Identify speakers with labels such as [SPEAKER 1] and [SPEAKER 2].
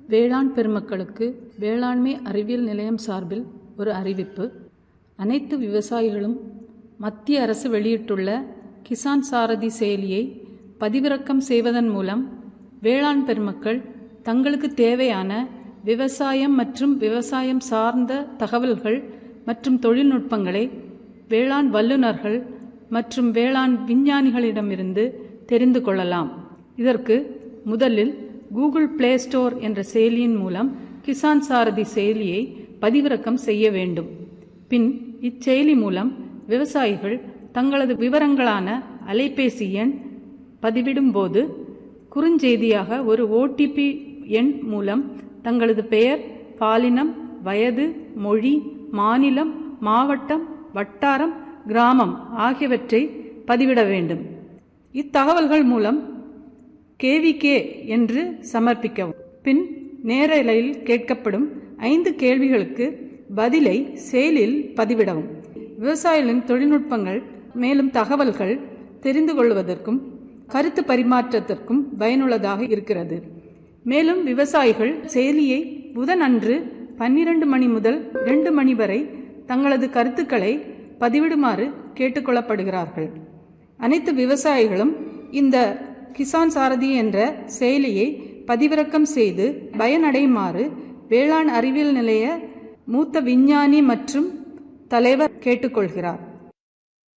[SPEAKER 1] வேளாண் பெருமக்களுக்கு வேளாண்மை அறிவியல் நிலையம் சார்பில் ஒரு அறிவிப்பு அனைத்து விவசாயிகளும் மத்திய அரசு வெளியிட்டுள்ள கிசான் சாரதி செயலியை பதிவிறக்கம் செய்வதன் மூலம் வேளாண் பெருமக்கள் தங்களுக்கு தேவையான விவசாயம் மற்றும் விவசாயம் சார்ந்த தகவல்கள் மற்றும் தொழில்நுட்பங்களை வேளாண் வல்லுநர்கள் மற்றும் வேளாண் விஞ்ஞானிகளிடமிருந்து தெரிந்து கொள்ளலாம் இதற்கு முதலில் கூகுள் பிளே ஸ்டோர் என்ற செயலியின் மூலம் கிசான் சாரதி செயலியை பதிவிறக்கம் செய்ய வேண்டும் பின் இச்செயலி மூலம் விவசாயிகள் தங்களது விவரங்களான அலைபேசி எண் பதிவிடும்போது குறுஞ்செய்தியாக ஒரு ஓடிபி எண் மூலம் தங்களது பெயர் பாலினம் வயது மொழி மாநிலம் மாவட்டம் வட்டாரம் கிராமம் ஆகியவற்றை பதிவிட வேண்டும் இத்தகவல்கள் மூலம் கேவிகே என்று சமர்ப்பிக்கவும் பின் நேரலையில் கேட்கப்படும் ஐந்து கேள்விகளுக்கு பதிலை செயலில் பதிவிடவும் விவசாயிகளின் தொழில்நுட்பங்கள் மேலும் தகவல்கள் தெரிந்து கொள்வதற்கும் கருத்து பரிமாற்றத்திற்கும் பயனுள்ளதாக இருக்கிறது மேலும் விவசாயிகள் செயலியை புதன் அன்று பன்னிரண்டு மணி முதல் இரண்டு மணி வரை தங்களது கருத்துக்களை பதிவிடுமாறு கேட்டுக்கொள்ளப்படுகிறார்கள் அனைத்து விவசாயிகளும் இந்த கிசான் சாரதி என்ற செயலியை பதிவிறக்கம் செய்து பயனடையுமாறு வேளாண் அறிவியல் நிலைய மூத்த விஞ்ஞானி மற்றும் தலைவர் கேட்டுக்கொள்கிறார்